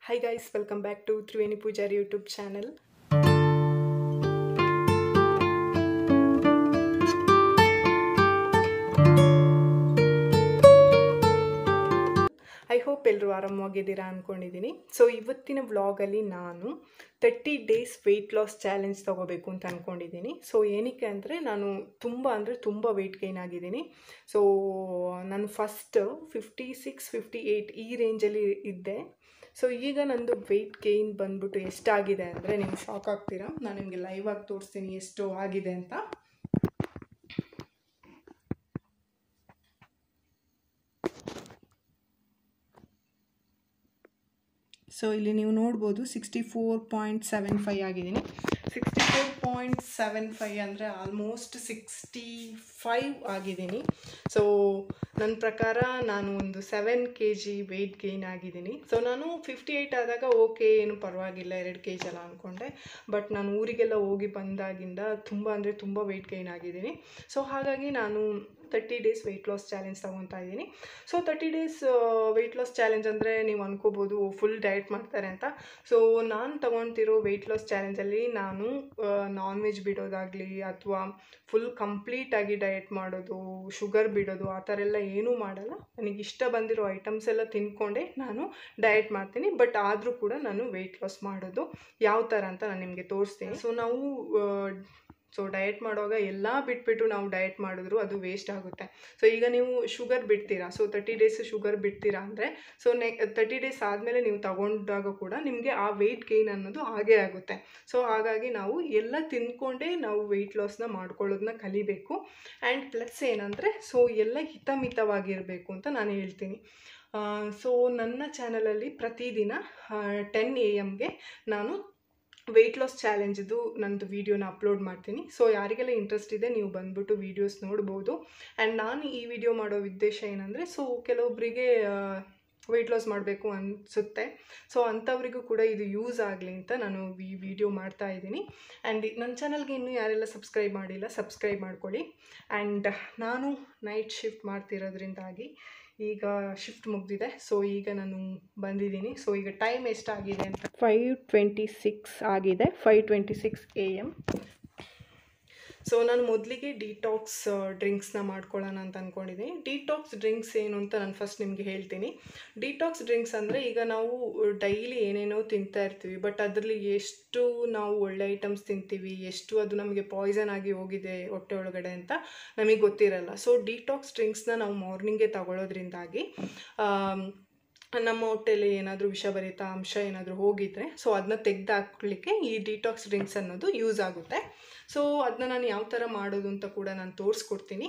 Hi guys, welcome back to Triveni Pujari YouTube channel. I hope ಎಲ್ಲರೂ ಆರಾಮವಾಗಿದ್ದೀರಾ ಅಂದ್ಕೊಂಡಿದ್ದೀನಿ so ಇವತ್ತಿನ ವ್ಲಾಗಲ್ಲಿ ನಾನು thirty days weight loss challenge ತೊಗೋಬೇಕು ಅಂತ ಅಂದ್ಕೊಂಡಿದ್ದೀನಿ ಸೊ ಏನಕ್ಕೆ ಅಂದರೆ ನಾನು ತುಂಬ ಅಂದರೆ ತುಂಬ ವೆಯ್ಟ್ ಗೈನ್ ಆಗಿದ್ದೀನಿ ಸೊ ನಾನು first fifty six fifty eight ಈ ರೇಂಜಲ್ಲಿ ಇದ್ದೆ ಸೊ ಈಗ ನಂದು ವೆಯ್ಟ್ ಗೈನ್ ಬಂದ್ಬಿಟ್ಟು ಎಷ್ಟಾಗಿದೆ ಅಂದರೆ ನಿಮ್ಗೆ ಶಾಕ್ ಆಗ್ತೀರಾ ನಾನು ನಿಮಗೆ ಲೈವ್ ಆಗಿ ತೋರಿಸ್ತೀನಿ ಎಷ್ಟು ಆಗಿದೆ ಅಂತ ಸೊ ಇಲ್ಲಿ ನೀವು ನೋಡ್ಬೋದು sixty four point seven five ಆಗಿದ್ದೀನಿ sixty four point seven five ಅಂದರೆ ಆಲ್ಮೋಸ್ಟ್ ಸಿಕ್ಸ್ಟಿ ಫೈವ್ ಆಗಿದ್ದೀನಿ ಸೊ ನನ್ನ ಪ್ರಕಾರ ನಾನು ಒಂದು seven K G weight gain ಆಗಿದ್ದೀನಿ ಸೊ ನಾನು ಫಿಫ್ಟಿ ಏಯ್ಟ್ ಆದಾಗ ಓಕೆ ಏನು ಪರವಾಗಿಲ್ಲ ಎರಡು ಕೆ ಜಿ ಅಲ್ಲ ಅಂದ್ಕೊಂಡೆ ಬಟ್ ನಾನು ಊರಿಗೆಲ್ಲ ಹೋಗಿ ಬಂದಾಗಿಂದ ತುಂಬ ಅಂದರೆ ತುಂಬ ವೆಯ್ಟ್ ಗೈನ್ ಆಗಿದ್ದೀನಿ ಸೊ ಹಾಗಾಗಿ ನಾನು thirty days weight loss challenge ತೊಗೊತಾ ಇದ್ದೀನಿ so thirty days weight loss challenge ಅಂದರೆ ನೀವು ಅನ್ಕೋಬೋದು ಫುಲ್ ಡಯಟ್ ಮಾಡ್ತಾರೆ ಅಂತ ಸೊ ನಾನು ತೊಗೊತಿರೋ ವೆಯ್ಟ್ ಲಾಸ್ ಚಾಲೆಂಜಲ್ಲಿ ನಾನು ನಾನ್ ವೆಜ್ ಬಿಡೋದಾಗಲಿ ಅಥವಾ ಫುಲ್ ಕಂಪ್ಲೀಟಾಗಿ ಡಯಟ್ ಮಾಡೋದು ಶುಗರ್ ಬಿಡೋದು ಆ ಥರ ಎಲ್ಲ ಏನೂ ಮಾಡಲ್ಲ ನನಗೆ ಇಷ್ಟ ಬಂದಿರೋ ಐಟಮ್ಸ್ ಎಲ್ಲ ತಿನ್ಕೊಂಡೆ ನಾನು ಡಯಟ್ ಮಾಡ್ತೀನಿ ಬಟ್ ಆದರೂ ಕೂಡ ನಾನು ವೆಯ್ಟ್ ಲಾಸ್ ಮಾಡೋದು ಯಾವ ಥರ ಅಂತ ನಾನು ನಿಮಗೆ ತೋರಿಸ್ತೀನಿ ಸೊ ನಾವು ಸೊ ಡಯಟ್ ಮಾಡುವಾಗ ಎಲ್ಲ ಬಿಟ್ಬಿಟ್ಟು ನಾವು ಡಯಟ್ ಮಾಡಿದ್ರು ಅದು ವೇಸ್ಟ್ ಆಗುತ್ತೆ ಸೊ ಈಗ ನೀವು ಶುಗರ್ ಬಿಡ್ತೀರಾ ಸೊ ತರ್ಟಿ ಡೇಸ್ ಶುಗರ್ ಬಿಡ್ತೀರಾ ಅಂದರೆ ಸೊ ನೆ ತರ್ಟಿ ಡೇಸ್ ಆದಮೇಲೆ ನೀವು ತಗೊಂಡಾಗ ಕೂಡ ನಿಮಗೆ ಆ ವೆಯ್ಟ್ ಗೇನ್ ಅನ್ನೋದು ಹಾಗೇ ಆಗುತ್ತೆ ಸೊ ಹಾಗಾಗಿ ನಾವು ಎಲ್ಲ ತಿಂದ್ಕೊಂಡೇ ನಾವು ವೆಯ್ಟ್ ಲಾಸ್ನ ಮಾಡ್ಕೊಳ್ಳೋದನ್ನ ಕಲಿಬೇಕು ಆ್ಯಂಡ್ ಪ್ಲಸ್ ಏನಂದರೆ ಸೊ ಎಲ್ಲ ಹಿತಮಿತವಾಗಿರಬೇಕು ಅಂತ ನಾನು ಹೇಳ್ತೀನಿ ಸೊ ನನ್ನ ಚಾನಲಲ್ಲಿ ಪ್ರತಿದಿನ ಟೆನ್ ಎ ಎಮ್ಗೆ ನಾನು ವೆಯ್ಟ್ ಲಾಸ್ ಚಾಲೆಂಜಿದು ನಂದು ವೀಡಿಯೋನ ಅಪ್ಲೋಡ್ ಮಾಡ್ತೀನಿ ಸೊ ಯಾರಿಗೆಲ್ಲ ಇಂಟ್ರೆಸ್ಟ್ ಇದೆ ನೀವು ಬಂದ್ಬಿಟ್ಟು ವೀಡಿಯೋಸ್ ನೋಡ್ಬೋದು ಆ್ಯಂಡ್ ನಾನು ಈ ವಿಡಿಯೋ ಮಾಡೋ ಉದ್ದೇಶ ಏನಂದರೆ ಸೊ ಕೆಲವೊಬ್ಬರಿಗೆ ವೆಯ್ಟ್ ಲಾಸ್ ಮಾಡಬೇಕು ಅನಿಸುತ್ತೆ ಸೊ ಅಂಥವ್ರಿಗೂ ಕೂಡ ಇದು ಯೂಸ್ ಆಗಲಿ ಅಂತ ನಾನು ಈ ವಿಡಿಯೋ ಮಾಡ್ತಾ ಇದ್ದೀನಿ ಆ್ಯಂಡ್ ನನ್ನ ಚಾನಲ್ಗೆ ಇನ್ನೂ ಯಾರೆಲ್ಲ ಸಬ್ಸ್ಕ್ರೈಬ್ ಮಾಡಿಲ್ಲ ಸಬ್ಸ್ಕ್ರೈಬ್ ಮಾಡ್ಕೊಳ್ಳಿ ಆ್ಯಂಡ್ ನಾನು ನೈಟ್ ಶಿಫ್ಟ್ ಮಾಡ್ತಿರೋದ್ರಿಂದಾಗಿ ಈಗ ಶಿಫ್ಟ್ ಮುಗಿದಿದೆ ಸೊ ಈಗ ನಾನು ಬಂದಿದ್ದೀನಿ ಸೊ ಈಗ ಟೈಮ್ ಎಷ್ಟಾಗಿದೆ ಅಂತ ಫೈವ್ ಟ್ವೆಂಟಿ ಸಿಕ್ಸ್ ಆಗಿದೆ five twenty six A M so ನಾನು ಮೊದಲಿಗೆ ಡಿಟಾಕ್ಸ್ ಡ್ರಿಂಕ್ಸ್ನ ಮಾಡ್ಕೊಳ್ಳೋಣ ಅಂತ ಅಂದ್ಕೊಂಡಿದ್ದೀನಿ ಡಿಟಾಕ್ಸ್ ಡ್ರಿಂಕ್ಸ್ ಏನು ಅಂತ ನಾನು ಫಸ್ಟ್ ನಿಮಗೆ ಹೇಳ್ತೀನಿ ಡಿಟಾಕ್ಸ್ ಡ್ರಿಂಕ್ಸ್ ಅಂದರೆ ಈಗ ನಾವು ಡೈಲಿ ಏನೇನೋ ತಿಂತಾ ಇರ್ತೀವಿ ಬಟ್ ಅದರಲ್ಲಿ ಎಷ್ಟು ನಾವು ಒಳ್ಳೆ ಐಟಮ್ಸ್ ತಿಂತೀವಿ ಎಷ್ಟು ಅದು ನಮಗೆ ಪಾಯ್ಸನ್ ಆಗಿ ಹೋಗಿದೆ ಹೊಟ್ಟೆ ಒಳಗಡೆ ಅಂತ ನಮಗೆ ಗೊತ್ತಿರಲ್ಲ ಸೊ ಡಿಟಾಕ್ಸ್ ಡ್ರಿಂಕ್ಸ್ನ ನಾವು ಮಾರ್ನಿಂಗೇ ತಗೊಳ್ಳೋದ್ರಿಂದಾಗಿ ನಮ್ಮ ಹೊಟ್ಟೆಯಲ್ಲಿ ಏನಾದರೂ ವಿಷಭರಿತ ಅಂಶ ಏನಾದರೂ ಹೋಗಿದ್ರೆ ಸೊ ಅದನ್ನ ತೆಗೆದು ಹಾಕ್ಲಿಕ್ಕೆ ಈ ಡಿಟಾಕ್ಸ್ ಡ್ರಿಂಕ್ಸ್ ಅನ್ನೋದು ಯೂಸ್ ಆಗುತ್ತೆ ಸೊ ಅದನ್ನ ನಾನು ಯಾವ ಥರ ಮಾಡೋದು ಅಂತ ಕೂಡ ನಾನು ತೋರಿಸ್ಕೊಡ್ತೀನಿ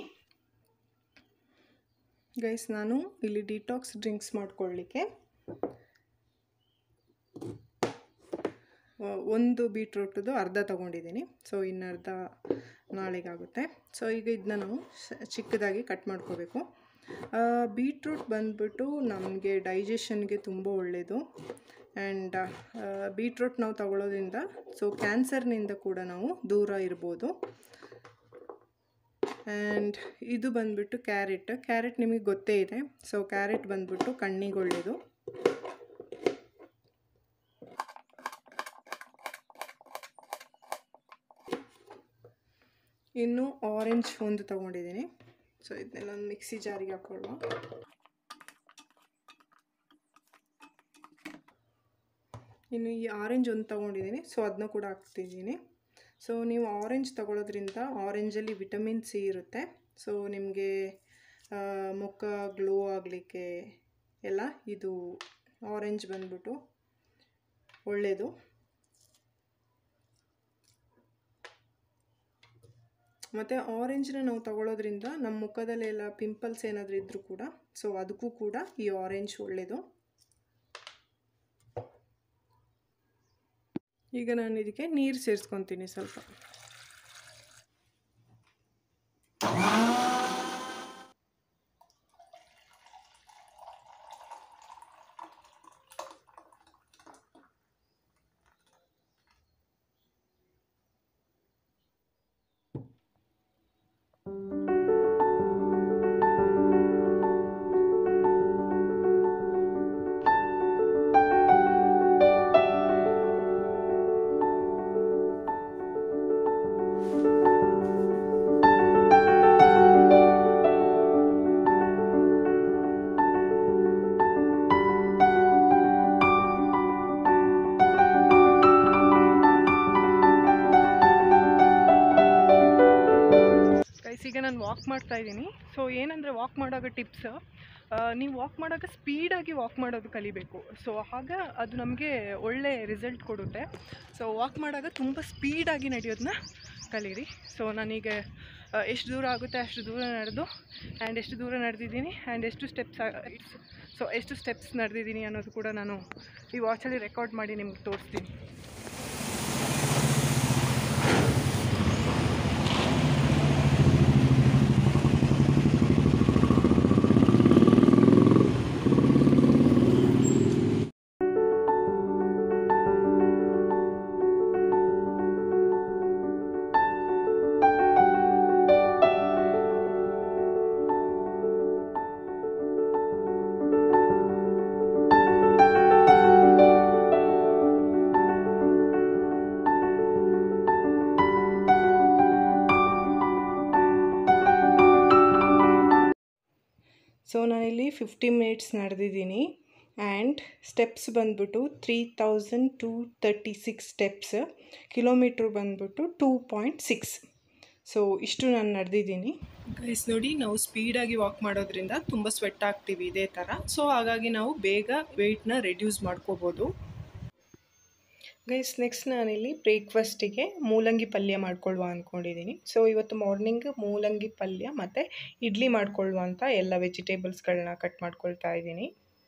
ಗೈಸ್ ನಾನು ಇಲ್ಲಿ ಡಿಟಾಕ್ಸ್ ಡ್ರಿಂಕ್ಸ್ ಮಾಡ್ಕೊಳ್ಳಿಕ್ಕೆ ಒಂದು ಬೀಟ್ರೂಟದು ಅರ್ಧ ತೊಗೊಂಡಿದ್ದೀನಿ ಸೊ ಇನ್ನರ್ಧ ನಾಳೆಗಾಗುತ್ತೆ ಸೊ ಈಗ ಇದನ್ನ ನಾವು ಚಿಕ್ಕದಾಗಿ ಕಟ್ ಮಾಡ್ಕೋಬೇಕು ಬೀಟ್ರೂಟ್ ಬಂದ್ಬಿಟ್ಟು ನಮಗೆ ಡೈಜೆಷನ್ಗೆ ತುಂಬ ಒಳ್ಳೆಯದು ಆ್ಯಂಡ್ ಬೀಟ್ರೂಟ್ ನಾವು ತಗೊಳ್ಳೋದ್ರಿಂದ ಸೊ ಕ್ಯಾನ್ಸರ್ನಿಂದ ಕೂಡ ನಾವು ದೂರ ಇರ್ಬೋದು ಆ್ಯಂಡ್ ಇದು ಬಂದ್ಬಿಟ್ಟು ಕ್ಯಾರೆಟ್ ಕ್ಯಾರೆಟ್ ನಿಮಗೆ ಗೊತ್ತೇ ಇದೆ ಸೊ ಕ್ಯಾರೆಟ್ ಬಂದ್ಬಿಟ್ಟು ಕಣ್ಣಿಗೆ ಒಳ್ಳೆಯದು ಇನ್ನು ಆರೆಂಜ್ ಒಂದು ತೊಗೊಂಡಿದ್ದೀನಿ ಸೊ ಇದನ್ನೆಲ್ಲ ಒಂದು ಮಿಕ್ಸಿ ಜಾರಿಗೆ ಹಾಕೊಳ್ಳುವ ಇನ್ನು ಈ ಆರೆಂಜ್ ಒಂದು ತೊಗೊಂಡಿದ್ದೀನಿ ಸೊ ಅದನ್ನ ಕೂಡ ಹಾಕ್ತಿದ್ದೀನಿ ಸೊ ನೀವು ಆರೆಂಜ್ ತೊಗೊಳೋದ್ರಿಂದ ಆರೆಂಜಲ್ಲಿ ವಿಟಮಿನ್ ಸಿ ಇರುತ್ತೆ ಸೊ ನಿಮಗೆ ಮುಖ ಗ್ಲೋ ಆಗಲಿಕ್ಕೆ ಎಲ್ಲ ಇದು ಆರೆಂಜ್ ಬಂದ್ಬಿಟ್ಟು ಒಳ್ಳೆಯದು ಮತ್ತು ಆರೆಂಜ್ನ ನಾವು ತಗೊಳ್ಳೋದ್ರಿಂದ ನಮ್ಮ ಮುಖದಲ್ಲೆಲ್ಲ ಪಿಂಪಲ್ಸ್ ಏನಾದರೂ ಇದ್ದರೂ ಕೂಡ ಸೊ ಅದಕ್ಕೂ ಕೂಡ ಈ ಆರೆಂಜ್ ಒಳ್ಳೆಯದು ಈಗ ನಾನು ಇದಕ್ಕೆ ನೀರು ಸೇರಿಸ್ಕೊತೀನಿ ಸ್ವಲ್ಪ ವಾಕ್ ಮಾಡ್ತಾ ಇದ್ದೀನಿ ಸೊ ಏನಂದರೆ ವಾಕ್ ಮಾಡುವಾಗ ಟಿಪ್ಸ್ ನೀವು ವಾಕ್ ಮಾಡುವಾಗ ಸ್ಪೀಡಾಗಿ ವಾಕ್ ಮಾಡೋದು ಕಲಿಬೇಕು ಸೊ ಆಗ ಅದು ನಮಗೆ ಒಳ್ಳೆ ರಿಸಲ್ಟ್ ಕೊಡುತ್ತೆ ಸೊ ವಾಕ್ ಮಾಡುವಾಗ ತುಂಬ ಸ್ಪೀಡಾಗಿ ನಡೆಯೋದನ್ನ ಕಲೀರಿ ಸೊ ನನಗೆ ಎಷ್ಟು ದೂರ ಆಗುತ್ತೆ ಅಷ್ಟು ದೂರ ನಡೆದು ಆ್ಯಂಡ್ ಎಷ್ಟು ದೂರ ನಡೆದಿದ್ದೀನಿ ಆ್ಯಂಡ್ ಎಷ್ಟು ಸ್ಟೆಪ್ಸ್ ಸೊ ಎಷ್ಟು ಸ್ಟೆಪ್ಸ್ ನಡೆದಿದ್ದೀನಿ ಅನ್ನೋದು ಕೂಡ ನಾನು ಈ ವಾಚಲ್ಲಿ ರೆಕಾರ್ಡ್ ಮಾಡಿ ನಿಮ್ಗೆ ತೋರಿಸ್ತೀನಿ ಸೊ ನಾನಿಲ್ಲಿ ಫಿಫ್ಟಿ ಮಿನಿಟ್ಸ್ ನಡೆದಿದ್ದೀನಿ ಆ್ಯಂಡ್ ಸ್ಟೆಪ್ಸ್ ಬಂದ್ಬಿಟ್ಟು three thousand two thirty six steps kilometre ಬಂದ್ಬಿಟ್ಟು ಟೂ ಪಾಯಿಂಟ್ ಸಿಕ್ಸ್ ಸೊ ಇಷ್ಟು ನಾನು ನಡೆದಿದ್ದೀನಿ ಗೈಸ್ ನೋಡಿ ನಾವು ಸ್ಪೀಡಾಗಿ ವಾಕ್ ಮಾಡೋದ್ರಿಂದ ತುಂಬ ಸ್ವೆಟ್ ಆಗ್ತೀವಿ ಇದೇ ಥರ ಸೊ ಹಾಗಾಗಿ ನಾವು ಬೇಗ ವೆಯ್ಟ್ನ ರೆಡ್ಯೂಸ್ ಮಾಡ್ಕೋಬೋದು ಗೈಸ್ ನೆಕ್ಸ್ಟ್ ನಾನಿಲ್ಲಿ ಬ್ರೇಕ್ಫಾಸ್ಟಿಗೆ ಮೂಲಂಗಿ ಪಲ್ಯ ಮಾಡ್ಕೊಳ್ಳುವ ಅಂದ್ಕೊಂಡಿದ್ದೀನಿ ಸೊ ಇವತ್ತು ಮಾರ್ನಿಂಗ್ ಮೂಲಂಗಿ ಪಲ್ಯ ಮತ್ತು ಇಡ್ಲಿ ಮಾಡ್ಕೊಳ್ಳುವ ಅಂತ ಎಲ್ಲ ವೆಜಿಟೇಬಲ್ಸ್ಗಳನ್ನ ಕಟ್ ಮಾಡ್ಕೊಳ್ತಾ ಇದ್ದೀನಿ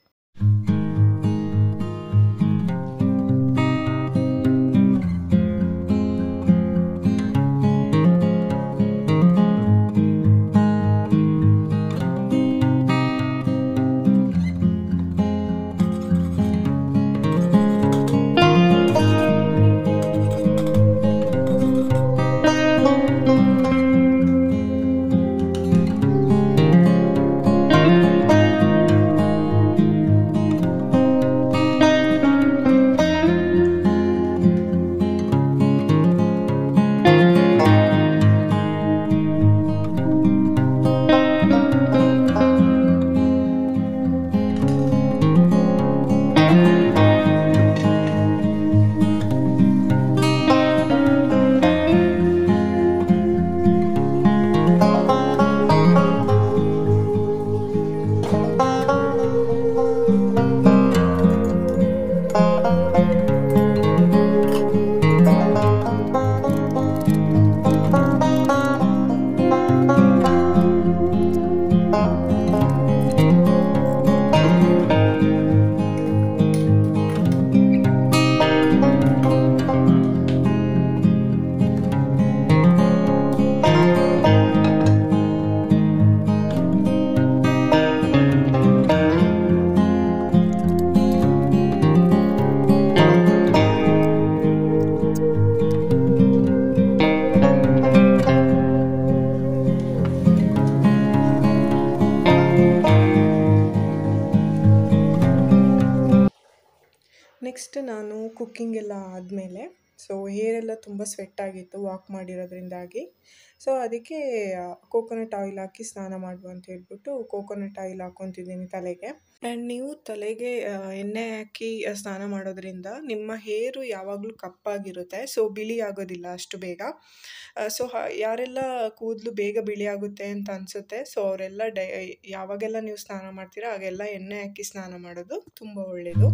ನೆಕ್ಸ್ಟ್ ನಾನು ಕುಕ್ಕಿಂಗ್ ಎಲ್ಲ ಆದಮೇಲೆ ಸೊ ಹೇರೆಲ್ಲ ತುಂಬ ಸ್ವೆಟ್ ಆಗಿತ್ತು ವಾಕ್ ಮಾಡಿರೋದ್ರಿಂದಾಗಿ ಸೊ ಅದಕ್ಕೆ ಕೋಕೋನಟ್ ಆಯಿಲ್ ಹಾಕಿ ಸ್ನಾನ ಮಾಡುವ ಅಂತ ಹೇಳ್ಬಿಟ್ಟು ಕೋಕೋನಟ್ ಆಯಿಲ್ ಹಾಕ್ಕೊತಿದ್ದೀನಿ ತಲೆಗೆ ಆ್ಯಂಡ್ ನೀವು ತಲೆಗೆ ಎಣ್ಣೆ ಹಾಕಿ ಸ್ನಾನ ಮಾಡೋದ್ರಿಂದ ನಿಮ್ಮ ಹೇರು ಯಾವಾಗಲೂ ಕಪ್ಪಾಗಿರುತ್ತೆ ಸೊ ಬಿಳಿ ಆಗೋದಿಲ್ಲ ಅಷ್ಟು ಬೇಗ ಸೊ ಯಾರೆಲ್ಲ ಕೂದಲು ಬೇಗ ಬಿಳಿ ಆಗುತ್ತೆ ಅಂತ ಅನಿಸುತ್ತೆ ಸೊ ಅವರೆಲ್ಲ ಡೈ ಯಾವಾಗೆಲ್ಲ ನೀವು ಸ್ನಾನ ಮಾಡ್ತೀರಾ ಆಗೆಲ್ಲ ಎಣ್ಣೆ ಹಾಕಿ ಸ್ನಾನ ಮಾಡೋದು ತುಂಬ ಒಳ್ಳೆಯದು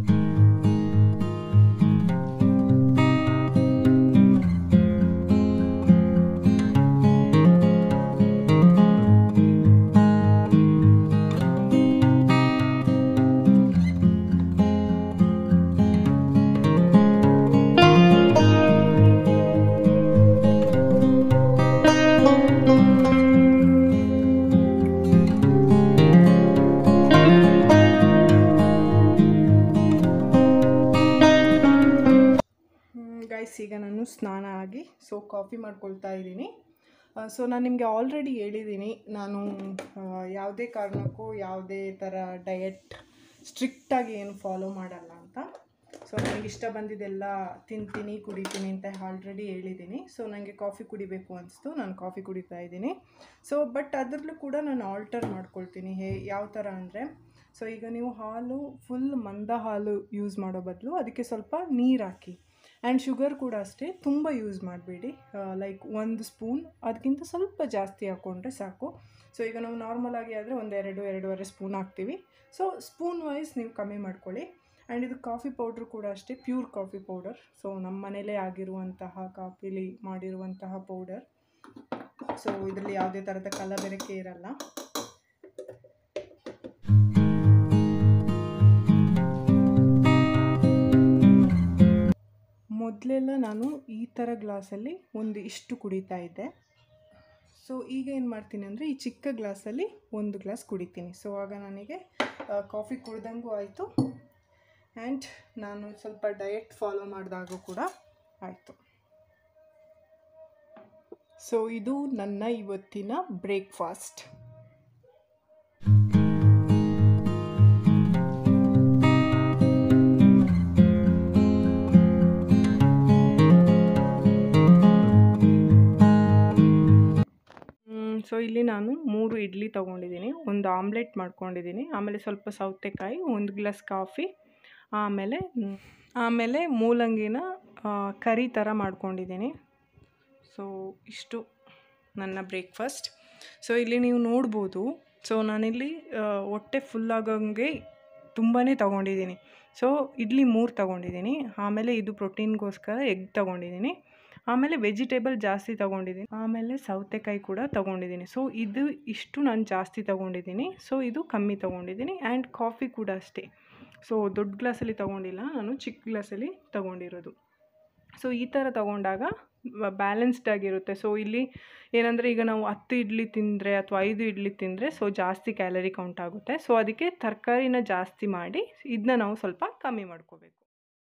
ಗೈಸ್ ಈಗ ನಾನು ಸ್ನಾನ ಆಗಿ ಸೊ ಕಾಫಿ ಮಾಡ್ಕೊಳ್ತಾ ಇದ್ದೀನಿ ಸೊ ನಾನು ನಿಮಗೆ ಆಲ್ರೆಡಿ ಹೇಳಿದ್ದೀನಿ ನಾನು ಯಾವುದೇ ಕಾರಣಕ್ಕೂ ಯಾವುದೇ ಥರ ಡಯಟ್ ಸ್ಟ್ರಿಕ್ಟಾಗಿ ಏನು ಫಾಲೋ ಮಾಡಲ್ಲ ಅಂತ ಸೊ ನನಗೆ ಇಷ್ಟ ಬಂದಿದ್ದೆಲ್ಲ ತಿಂತೀನಿ ಕುಡಿತೀನಿ ಅಂತ ಆಲ್ರೆಡಿ ಹೇಳಿದ್ದೀನಿ ಸೊ ನನಗೆ ಕಾಫಿ ಕುಡಿಬೇಕು ಅನಿಸ್ತು ನಾನು ಕಾಫಿ ಕುಡಿತಾ ಇದ್ದೀನಿ ಸೊ ಬಟ್ ಅದರಲ್ಲೂ ಕೂಡ ನಾನು ಆಲ್ಟರ್ ಮಾಡ್ಕೊಳ್ತೀನಿ ಹೇ ಯಾವ ಥರ ಅಂದರೆ ಸೊ ಈಗ ನೀವು ಹಾಲು ಫುಲ್ ಮಂದ ಹಾಲು ಯೂಸ್ ಮಾಡೋ ಬದಲು ಅದಕ್ಕೆ ಸ್ವಲ್ಪ ನೀರು ಹಾಕಿ ಆ್ಯಂಡ್ ಶುಗರ್ ಕೂಡ ಅಷ್ಟೇ ತುಂಬ ಯೂಸ್ ಮಾಡಬೇಡಿ ಲೈಕ್ ಒಂದು ಸ್ಪೂನ್ ಅದಕ್ಕಿಂತ ಸ್ವಲ್ಪ ಜಾಸ್ತಿ ಹಾಕ್ಕೊಂಡ್ರೆ ಸಾಕು ಸೊ ಈಗ ನಾವು ನಾರ್ಮಲ್ ಆಗಿ ಆದರೆ ಒಂದು ಎರಡು ಎರಡೂವರೆ ಸ್ಪೂನ್ ಹಾಕ್ತೀವಿ ಸೊ ಸ್ಪೂನ್ ವೈಸ್ ನೀವು ಕಮ್ಮಿ ಮಾಡ್ಕೊಳ್ಳಿ ಆ್ಯಂಡ್ ಇದು ಕಾಫಿ ಪೌಡ್ರ್ ಕೂಡ ಅಷ್ಟೇ ಪ್ಯೂರ್ ಕಾಫಿ ಪೌಡರ್ ಸೊ ನಮ್ಮ ಮನೇಲೇ ಆಗಿರುವಂತಹ ಕಾಫಿಲಿ ಮಾಡಿರುವಂತಹ ಪೌಡರ್ ಸೊ ಇದರಲ್ಲಿ ಯಾವುದೇ ಥರದ ಕಲಬೆರಕೆ ಇರಲ್ಲ ಮೊದಲೆಲ್ಲ ನಾನು ಈ ಥರ ಗ್ಲಾಸಲ್ಲಿ ಒಂದು ಇಷ್ಟು ಕುಡಿತಾ ಇದ್ದೆ ಸೊ ಈಗ ಏನು ಮಾಡ್ತೀನಿ ಅಂದರೆ ಈ ಚಿಕ್ಕ ಗ್ಲಾಸಲ್ಲಿ ಒಂದು ಗ್ಲಾಸ್ ಕುಡಿತೀನಿ ಸೊ ಆಗ ನನಗೆ ಕಾಫಿ ಕುಡ್ದಂಗೂ ಆಯಿತು ಆ್ಯಂಡ್ ನಾನು ಸ್ವಲ್ಪ ಡಯಟ್ ಫಾಲೋ ಮಾಡಿದಾಗೂ ಕೂಡ ಆಯಿತು ಸೊ ಇದು ನನ್ನ ಇವತ್ತಿನ ಬ್ರೇಕ್ಫಾಸ್ಟ್ ಸೊ ಇಲ್ಲಿ ನಾನು ಮೂರು ಇಡ್ಲಿ ತೊಗೊಂಡಿದ್ದೀನಿ ಒಂದು ಆಮ್ಲೆಟ್ ಮಾಡ್ಕೊಂಡಿದ್ದೀನಿ ಆಮೇಲೆ ಸ್ವಲ್ಪ ಸೌತೆಕಾಯಿ ಒಂದು ಗ್ಲಾಸ್ ಕಾಫಿ ಆಮೇಲೆ ಮ್, ಆಮೇಲೆ ಮೂಲಂಗಿನ ಆ, ಕರಿ ಥರ ಮಾಡ್ಕೊಂಡಿದ್ದೀನಿ ಸೊ ಇಷ್ಟು ನನ್ನ ಬ್ರೇಕ್ಫಾಸ್ಟ್ ಸೊ ಇಲ್ಲಿ ನೀವು ನೋಡ್ಬೋದು ಸೊ ನಾನಿಲ್ಲಿ ಆ, ಹೊಟ್ಟೆ ಫುಲ್ ಆಗೋಂಗೆ ತುಂಬಾ ತೊಗೊಂಡಿದ್ದೀನಿ ಸೊ ಇಡ್ಲಿ ಮೂರು ತೊಗೊಂಡಿದ್ದೀನಿ ಆಮೇಲೆ ಇದು ಪ್ರೋಟೀನ್ಗೋಸ್ಕರ ಎಗ್ ತೊಗೊಂಡಿದ್ದೀನಿ ಆಮೇಲೆ ವೆಜಿಟೇಬಲ್ ಜಾಸ್ತಿ ತೊಗೊಂಡಿದ್ದೀನಿ ಆಮೇಲೆ ಸೌತೆಕಾಯಿ ಕೂಡ ತೊಗೊಂಡಿದ್ದೀನಿ ಸೊ ಇದು ಇಷ್ಟು ನಾನು ಜಾಸ್ತಿ ತೊಗೊಂಡಿದ್ದೀನಿ ಸೊ ಇದು ಕಮ್ಮಿ ತೊಗೊಂಡಿದ್ದೀನಿ ಆ್ಯಂಡ್ ಕಾಫಿ ಕೂಡ ಅಷ್ಟೇ ಸೊ ದೊಡ್ಡ ಗ್ಲಾಸಲ್ಲಿ ತೊಗೊಂಡಿಲ್ಲ ನಾನು ಚಿಕ್ಕ ಗ್ಲಾಸಲ್ಲಿ ತೊಗೊಂಡಿರೋದು ಸೊ ಈ ಥರ ತೊಗೊಂಡಾಗ ಬ್ಯಾಲೆನ್ಸ್ಡ್ ಆಗಿರುತ್ತೆ ಸೊ ಇಲ್ಲಿ ಏನಂದರೆ ಈಗ ನಾವು ಹತ್ತು ಇಡ್ಲಿ ತಿಂದರೆ ಅಥವಾ ಐದು ಇಡ್ಲಿ ತಿಂದರೆ ಸೊ ಜಾಸ್ತಿ ಕ್ಯಾಲರಿ ಕೌಂಟ್ ಆಗುತ್ತೆ ಸೊ ಅದಕ್ಕೆ ತರಕಾರಿನ ಜಾಸ್ತಿ ಮಾಡಿ ಇದನ್ನ ನಾವು ಸ್ವಲ್ಪ ಕಮ್ಮಿ ಮಾಡ್ಕೋಬೇಕು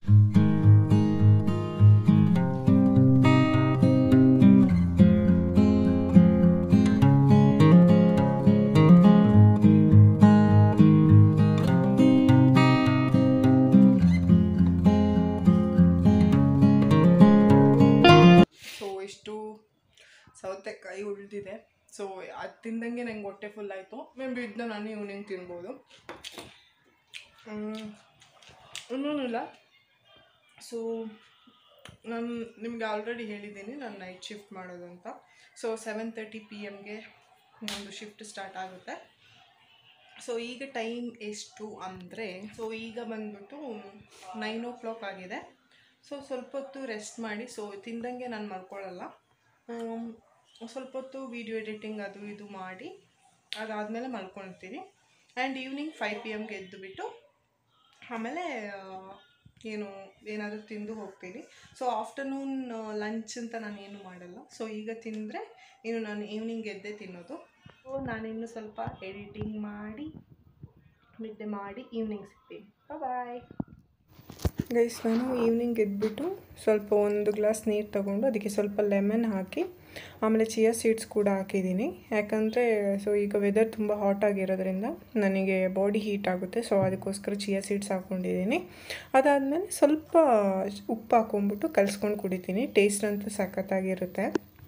ಸೊ ಇಷ್ಟು ಸೌತೆಕಾಯಿ ಉಳಿದಿದೆ ಸೊ ಅದು ತಿಂದಂಗೆ ನಂಗೆ ಹೊಟ್ಟೆ ಫುಲ್ ಆಯಿತು ಮೇ ಬಿ ಇದನ್ನ ನಾನು ಈವ್ನಿಂಗ್ ತಿನ್ಬೋದು ಇನ್ನೂನಿಲ್ಲ ಸೊ ನಾನು ನಿಮಗೆ ಆಲ್ರೆಡಿ ಹೇಳಿದ್ದೀನಿ ನಾನು ನೈಟ್ ಶಿಫ್ಟ್ ಮಾಡೋದು ಅಂತ ಸೊ ಸೆವೆನ್ ತರ್ಟಿ ಪಿ ಎಮ್ಗೆ ನಮ್ಮದು ಶಿಫ್ಟ್ ಸ್ಟಾರ್ಟ್ ಆಗುತ್ತೆ ಸೊ ಈಗ ಟೈಮ್ ಎಷ್ಟು ಅಂದರೆ ಸೊ ಈಗ ಬಂದ್ಬಿಟ್ಟು ನೈನ್ ಓ ಕ್ಲಾಕ್ ಆಗಿದೆ ಸೊ ಸ್ವಲ್ಪ ಹೊತ್ತು ರೆಸ್ಟ್ ಮಾಡಿ ಸೊ ತಿಂದಂಗೆ ನಾನು ಮಲ್ಕೊಳ್ಳಲ್ಲ ಆಮ್, ಸ್ವಲ್ಪ ಹೊತ್ತು ವೀಡಿಯೋ ಎಡಿಟಿಂಗ್ ಅದು ಇದು ಮಾಡಿ ಅದಾದಮೇಲೆ ಮಲ್ಕೊಳ್ತೀನಿ ಆ್ಯಂಡ್ ಈವ್ನಿಂಗ್ ಫೈವ್ ಪಿ ಎಮ್ಗೆ ಎದ್ದು ಬಿಟ್ಟು ಆಮೇಲೆ ಆ, ಏನು ಏನಾದರೂ ತಿಂದು ಹೋಗ್ತೀನಿ ಸೊ ಆಫ್ಟರ್ನೂನ್ ಲಂಚ್ ಅಂತ ನಾನು ಏನು ಮಾಡಲ್ಲ ಸೊ ಈಗ ತಿಂದರೆ ಇನ್ನು ನಾನು ಈವ್ನಿಂಗ್ ಎದ್ದೇ ತಿನ್ನೋದು ಸೊ ನಾನಿನ್ನು ಸ್ವಲ್ಪ ಎಡಿಟಿಂಗ್ ಮಾಡಿ ನಿದ್ದೆ ಮಾಡಿ ಈವ್ನಿಂಗ್ ಸಿಗ್ತೀನಿ ಬಾಯ್ ಗೈಸ್ ನಾನು ಈವ್ನಿಂಗ್ ಎದ್ಬಿಟ್ಟು ಸ್ವಲ್ಪ ಒಂದು ಗ್ಲಾಸ್ ನೀರು ತಗೊಂಡು ಅದಕ್ಕೆ ಸ್ವಲ್ಪ ಲೆಮನ್ ಹಾಕಿ ಆಮೇಲೆ ಚಿಯಾ ಸೀಡ್ಸ್ ಕೂಡ ಹಾಕಿದ್ದೀನಿ ಯಾಕಂದರೆ ಸೊ ಈಗ ವೆದರ್ ತುಂಬ ಹಾಟ್ ಆಗಿರೋದ್ರಿಂದ ನನಗೆ ಬಾಡಿ ಹೀಟ್ ಆಗುತ್ತೆ ಸೊ ಅದಕ್ಕೋಸ್ಕರ ಚಿಯಾ ಸೀಡ್ಸ್ ಹಾಕ್ಕೊಂಡಿದ್ದೀನಿ ಅದಾದಮೇಲೆ ಸ್ವಲ್ಪ ಉಪ್ಪು ಹಾಕ್ಕೊಂಬಿಟ್ಟು ಕಲಿಸ್ಕೊಂಡು ಕುಡಿತೀನಿ ಟೇಸ್ಟ್ ಅಂತೂ ಸಖತ್ತಾಗಿರುತ್ತೆ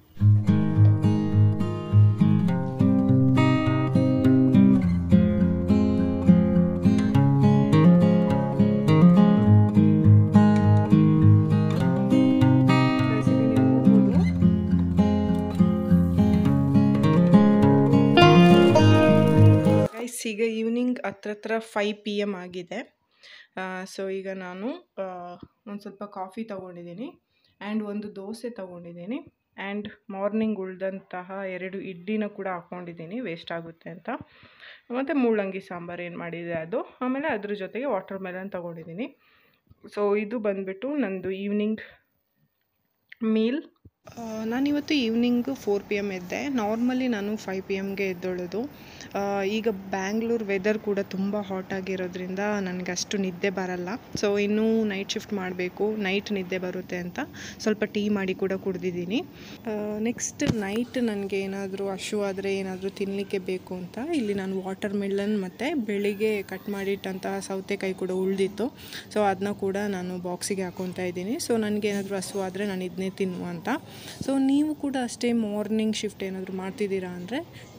Guys, ಇಲ್ಲಿ ನೀವು ನೋಡ್ಬೋದು. ಗೈಸ್ ಈಗ ಈವ್ನಿಂಗ್ ಹತ್ರ ಹತ್ರ ಫೈವ್ ಪಿ ಎಮ್ ಆಗಿದೆ ಸೊ ಈಗ ನಾನು ಒಂದು ಸ್ವಲ್ಪ ಕಾಫಿ ತೊಗೊಂಡಿದ್ದೀನಿ ಆ್ಯಂಡ್ ಒಂದು ದೋಸೆ ತೊಗೊಂಡಿದ್ದೀನಿ ಆ್ಯಂಡ್ ಮಾರ್ನಿಂಗ್ ಉಳಿದಂತಹ ಎರಡು ಇಡ್ಲಿನ ಕೂಡ ಹಾಕ್ಕೊಂಡಿದ್ದೀನಿ ವೇಸ್ಟ್ ಆಗುತ್ತೆ ಅಂತ ಮತ್ತು ಮುಳ್ಳಂಗಿ ಸಾಂಬಾರು ಏನು ಮಾಡಿದೆ ಅದು ಆಮೇಲೆ ಅದ್ರ ಜೊತೆಗೆ ವಾಟರ್ ಮೆಲನ್ ತೊಗೊಂಡಿದ್ದೀನಿ ಸೊ ಇದು ಬಂದುಬಿಟ್ಟು ನಂದು ಈವ್ನಿಂಗ್ ಮೀಲ್ ನಾನಿವತ್ತು ಈವ್ನಿಂಗು ಫೋರ್ ಪಿ ಎಮ್ ಎದ್ದೆ ನಾರ್ಮಲಿ ನಾನು ಫೈವ್ ಪಿ ಎಮ್ಗೆ ಎದ್ದೊಳೋದು ಆ, ಈಗ ಬ್ಯಾಂಗ್ಳೂರ್ ವೆದರ್ ಕೂಡ ತುಂಬ ಹಾಟ್ ಆಗಿರೋದ್ರಿಂದ ನನಗೆ ಅಷ್ಟು ನಿದ್ದೆ ಬರಲ್ಲ ಸೊ ಇನ್ನೂ ನೈಟ್ ಶಿಫ್ಟ್ ಮಾಡಬೇಕು ನೈಟ್ ನಿದ್ದೆ ಬರುತ್ತೆ ಅಂತ ಸ್ವಲ್ಪ ಟೀ ಮಾಡಿ ಕೂಡ ಕುಡ್ದಿದ್ದೀನಿ ನೆಕ್ಸ್ಟ್ ನೈಟ್ ನನಗೆ ಏನಾದರೂ ಹಶು ಆದರೆ ಏನಾದರೂ ತಿನ್ನಲಿಕ್ಕೆ ಬೇಕು ಅಂತ ಇಲ್ಲಿ ನಾನು ವಾಟರ್ ಮಿಲನ್ ಮತ್ತು ಬೆಳಿಗ್ಗೆ ಕಟ್ ಮಾಡಿಟ್ಟಂತಹ ಸೌತೆಕಾಯಿ ಕೂಡ ಉಳಿದಿತ್ತು ಸೊ ಅದನ್ನ ಕೂಡ ನಾನು ಬಾಕ್ಸಿಗೆ ಹಾಕೊತಾ ಇದ್ದೀನಿ ಸೊ ನನಗೆ ಏನಾದರೂ ಹಸು ಆದರೆ ನಾನು ಇದನ್ನೇ ತಿನ್ನು ಅಂತ ಸೊ ನೀವು ಕೂಡ ಅಷ್ಟೇ ಮಾರ್ನಿಂಗ್ ಶಿಫ್ಟ್ ಏನಾದರೂ ಮಾಡ್ತಿದ್ದೀರಾ ಅಂದರೆ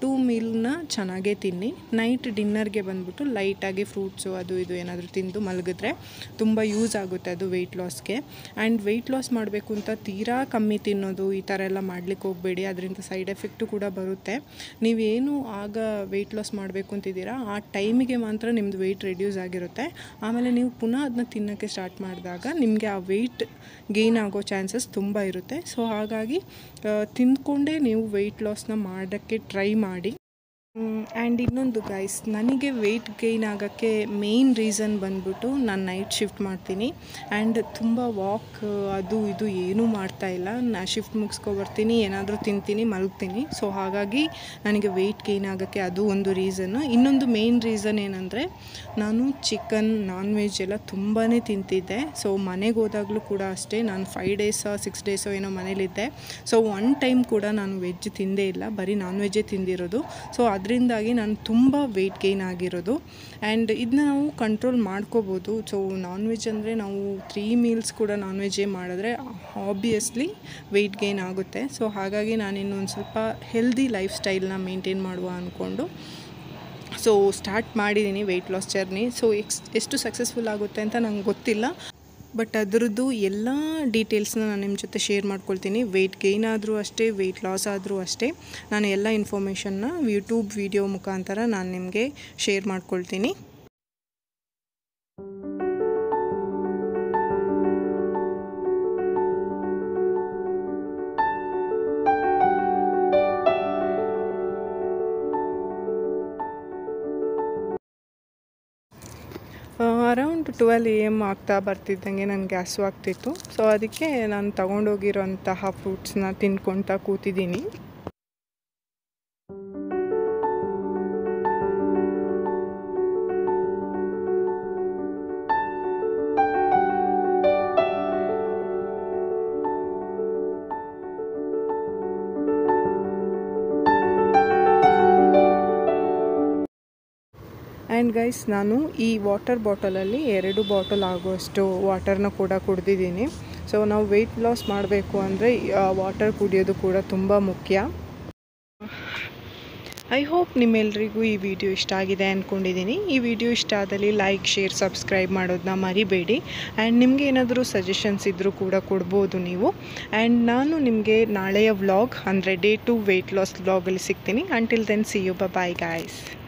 ಟೂ ಮೀಲ್ನ ಚೆನ್ನಾಗೇ ತಿನ್ನಿ ನೈಟ್ ಡಿನ್ನರ್ಗೆ ಬಂದ್ಬಿಟ್ಟು ಲೈಟಾಗಿ ಫ್ರೂಟ್ಸು ಅದು ಇದು ಏನಾದರೂ ತಿಂದು ಮಲಗಿದ್ರೆ ತುಂಬ ಯೂಸ್ ಆಗುತ್ತೆ ಅದು ವೆಯ್ಟ್ ಲಾಸ್ಗೆ ಆ್ಯಂಡ್ ವೆಯ್ಟ್ ಲಾಸ್ ಮಾಡಬೇಕು ಅಂತ ತೀರಾ ಕಮ್ಮಿ ತಿನ್ನೋದು ಈ ಥರ ಎಲ್ಲ ಮಾಡ್ಲಿಕ್ಕೆ ಹೋಗಬೇಡಿ ಅದರಿಂದ ಸೈಡ್ ಎಫೆಕ್ಟು ಕೂಡ ಬರುತ್ತೆ ನೀವೇನು ಆಗ ವೆಯ್ಟ್ ಲಾಸ್ ಮಾಡಬೇಕು ಅಂತಿದ್ದೀರಾ ಆ ಟೈಮಿಗೆ ಮಾತ್ರ ನಿಮ್ಮದು ವೆಯ್ಟ್ ರೆಡ್ಯೂಸ್ ಆಗಿರುತ್ತೆ ಆಮೇಲೆ ನೀವು ಪುನಃ ಅದನ್ನ ತಿನ್ನೋಕ್ಕೆ ಸ್ಟಾರ್ಟ್ ಮಾಡಿದಾಗ ನಿಮಗೆ ಆ ವೆಯ್ಟ್ ಗೇನ್ ಆಗೋ ಚಾನ್ಸಸ್ ತುಂಬ ಇರುತ್ತೆ ಸೊ ಹಾಗಾಗಿ ಆ, ತಿಂದ್ಕೊಂಡೇ ನೀವು ವೆಯ್ಟ್ ಲಾಸ್ನ ಮಾಡೋಕ್ಕೆ ಟ್ರೈ ಮಾಡಿ ಆ್ಯಂಡ್ ಇನ್ನೊಂದು ಗೈಸ್ ನನಗೆ ವೆಯ್ಟ್ ಗೈನ್ ಆಗೋಕ್ಕೆ ಮೇಯ್ನ್ ರೀಸನ್ ಬಂದ್ಬಿಟ್ಟು ನಾನು ನೈಟ್ ಶಿಫ್ಟ್ ಮಾಡ್ತೀನಿ ಆ್ಯಂಡ್ ತುಂಬ ವಾಕ್ ಅದು ಇದು ಏನೂ ಮಾಡ್ತಾ ಇಲ್ಲ ನಾ ಶಿಫ್ಟ್ ಮುಗಿಸ್ಕೊಬರ್ತೀನಿ ಏನಾದರೂ ತಿಂತೀನಿ ಮಲಗ್ತೀನಿ ಸೊ ಹಾಗಾಗಿ ನನಗೆ ವೆಯ್ಟ್ ಗೈನ್ ಆಗೋಕ್ಕೆ ಅದು ಒಂದು ರೀಸನ್ನು ಇನ್ನೊಂದು ಮೇಯ್ನ್ ರೀಸನ್ ಏನಂದರೆ ನಾನು ಚಿಕನ್ ನಾನ್ ವೆಜ್ ಎಲ್ಲ ತುಂಬಾ ತಿಂತಿದ್ದೆ ಸೊ ಮನೆಗೆ ಹೋದಾಗಲೂ ಕೂಡ ಅಷ್ಟೇ ನಾನು ಫೈವ್ ಡೇಸೋ ಸಿಕ್ಸ್ ಡೇಸೋ ಏನೋ ಮನೇಲಿದ್ದೆ ಸೊ ಒನ್ ಟೈಮ್ ಕೂಡ ನಾನು ವೆಜ್ ತಿಂದೇ ಇಲ್ಲ ಬರೀ ನಾನ್ ವೆಜ್ಜೇ ತಿಂದಿರೋದು ಸೊ ಅದರಿಂದಾಗಿ ನಾನು ತುಂಬ ವೆಯ್ಟ್ ಗೇನ್ ಆಗಿರೋದು ಆ್ಯಂಡ್ ಇದನ್ನ ನಾವು ಕಂಟ್ರೋಲ್ ಮಾಡ್ಕೋಬೋದು ಸೊ ನಾನ್ ವೆಜ್ ಅಂದರೆ ನಾವು ತ್ರೀ ಮೀಲ್ಸ್ ಕೂಡ ನಾನ್ ವೆಜ್ಜೇ ಮಾಡಿದ್ರೆ ಆಬ್ವಿಯಸ್ಲಿ ವೆಯ್ಟ್ ಗೇನ್ ಆಗುತ್ತೆ ಸೊ ಹಾಗಾಗಿ ನಾನು ಇನ್ನೊಂದು ಸ್ವಲ್ಪ ಹೆಲ್ದಿ ಲೈಫ್ ಸ್ಟೈಲ್ನ ಮೇಂಟೈನ್ ಮಾಡುವ ಅಂದ್ಕೊಂಡು ಸೊ ಸ್ಟಾರ್ಟ್ ಮಾಡಿದ್ದೀನಿ ವೆಯ್ಟ್ ಲಾಸ್ ಜರ್ನಿ ಸೊ ಎಕ್ಸ್ ಎಷ್ಟು ಸಕ್ಸಸ್ಫುಲ್ ಆಗುತ್ತೆ ಅಂತ ನಂಗೆ ಗೊತ್ತಿಲ್ಲ ಬಟ್ ಅದರದ್ದು ಎಲ್ಲ ಡೀಟೇಲ್ಸ್ನ ನಾನು ನಿಮ್ಮ ಜೊತೆ ಶೇರ್ ಮಾಡ್ಕೊಳ್ತೀನಿ ವೆಯ್ಟ್ ಗೇನ್ ಆದರೂ ಅಷ್ಟೇ ವೆಯ್ಟ್ ಲಾಸ್ ಆದರೂ ಅಷ್ಟೇ ನಾನು ಎಲ್ಲ ಇನ್ಫಾರ್ಮೇಷನ್ನ ಯೂಟ್ಯೂಬ್ ವಿಡಿಯೋ ಮುಖಾಂತರ ನಾನು ನಿಮಗೆ ಶೇರ್ ಮಾಡ್ಕೊಳ್ತೀನಿ ಅರೌಂಡ್ ಟ್ವೆಲ್ ಎ ಎಮ್ ಆಗ್ತಾ ಬರ್ತಿದ್ದಂಗೆ ನನಗೆ ಗ್ಯಾಸು ಆಗ್ತಿತ್ತು ಸೊ ಅದಕ್ಕೆ ನಾನು ತಗೊಂಡೋಗಿರೋಂತಹ ಫ್ರೂಟ್ಸ್ನ ತಿನ್ಕೊಳ್ತಾ ಕೂತಿದ್ದೀನಿ ಆ್ಯಂಡ್ ಗೈಸ್ ನಾನು ಈ ವಾಟರ್ ಬಾಟಲಲ್ಲಿ ಎರಡು ಬಾಟಲ್ ಆಗುವಷ್ಟು ವಾಟರ್ನ ಕೂಡ ಕುಡ್ದಿದ್ದೀನಿ ಸೊ ನಾವು ವೆಯ್ಟ್ ಲಾಸ್ ಮಾಡಬೇಕು ಅಂದರೆ ವಾಟರ್ ಕುಡಿಯೋದು ಕೂಡ ತುಂಬ ಮುಖ್ಯ ಐ ಹೋಪ್ ನಿಮ್ಮೆಲ್ರಿಗೂ ಈ ವಿಡಿಯೋ ಇಷ್ಟ ಆಗಿದೆ ಅಂದ್ಕೊಂಡಿದ್ದೀನಿ ಈ ವಿಡಿಯೋ ಇಷ್ಟ ಆದಲ್ಲಿ ಲೈಕ್ ಶೇರ್ ಸಬ್ಸ್ಕ್ರೈಬ್ ಮಾಡೋದನ್ನ ಮರಿಬೇಡಿ ಆ್ಯಂಡ್ ನಿಮಗೆ ಏನಾದರೂ ಸಜೆಷನ್ಸ್ ಇದ್ದರೂ ಕೂಡ ಕೊಡ್ಬೋದು ನೀವು ಆ್ಯಂಡ್ ನಾನು ನಿಮಗೆ ನಾಳೆಯ ವ್ಲಾಗ್ ಅಂದರೆ ಡೇ ಟು ವೆಯ್ಟ್ ಲಾಸ್ ವ್ಲಾಗಲ್ಲಿ ಸಿಗ್ತೀನಿ until then see you bye guys